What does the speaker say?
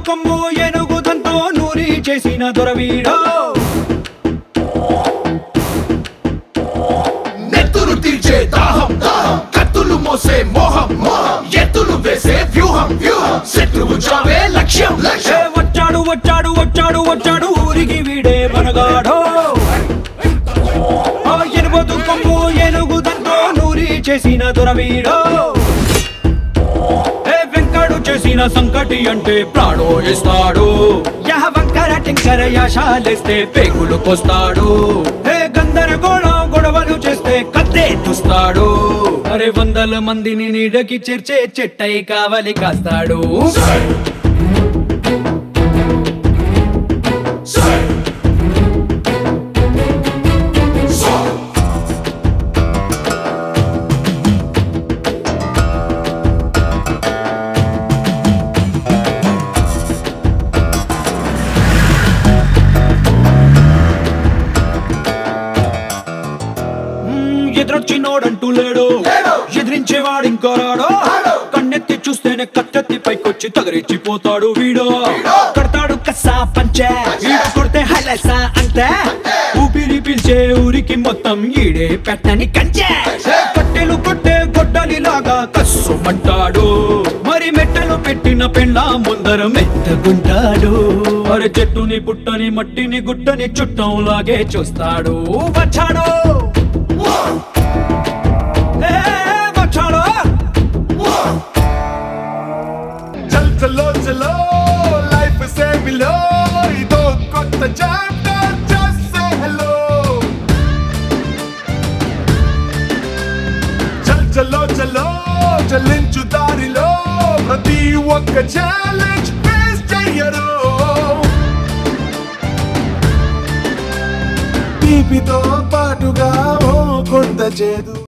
కొమ్ము ఏనుగుదంతో నూరి చేసిన దొరవీడో నెత్తురు తీర్చే దాహం దాహం కత్తులు మోసే మోహం మోహం ఎత్తులు వేసే వ్యూహం వ్యూహం శత్రువు చావే లక్ష్యం ఏ లక్ష్యం వచ్చాడు వచ్చాడు వచ్చాడు వచ్చాడు ఊరికి వీడే మనగాడో ఆ ఎనుబోతు కొమ్ము ఏనుగుదంతో నూరి చేసిన దొరవీడో ఏ వెంకడు చేసిన సంకటి అంటే ప్రాణో ఇస్తాడు యహ వంకర టింకర యాశాలేస్తే పేగులు కోస్తాడు ఏ గందరగోళం గొడవలు చేస్తే కత్తే తుస్తాడు అరే వందల మందిని నీడకి చేర్చే చెట్టై కావలి కాస్తాడు మ్మ్, ఎదురొచ్చినోడంటూ లేడు ఎదిరించేవాడు ఇంకో రాడో కన్నెత్తి చూస్తేనే కత్తెత్తి పైకొచ్చి తగరిచ్చిపోతాడు వీడో కడతాడు కస్సా పంచే ఈడు కొడితే హైలెసా అంతే ఊపిరి పీల్చే ఊరికి మొత్తం ఈడే పెట్టని కంచే కట్టెలు కొట్టే గొడ్డలిలాగా కస్సుమంటాడు మరి మెట్టలు పెట్టిన పెండ్ల ముందర మెత్తగుంటాడు మరి చెట్టుని పుట్టని మట్టిని గుట్టని చుట్టంలాగే చూస్తాడు వచ్చాడు ఏ, వచ్చాడు చల్ చలో చలో లైఫ్ సేమిలో ఇదో కొత్త చాప్టర్ జస్ట్ సే హలో చల్ చలో చలో చలించు దారిలో ప్రతి ఒక్క ఛాలెంజ్ ఫేస్ చెయ్యరు తీపితో పాటుగా ఓ కొంత చేదు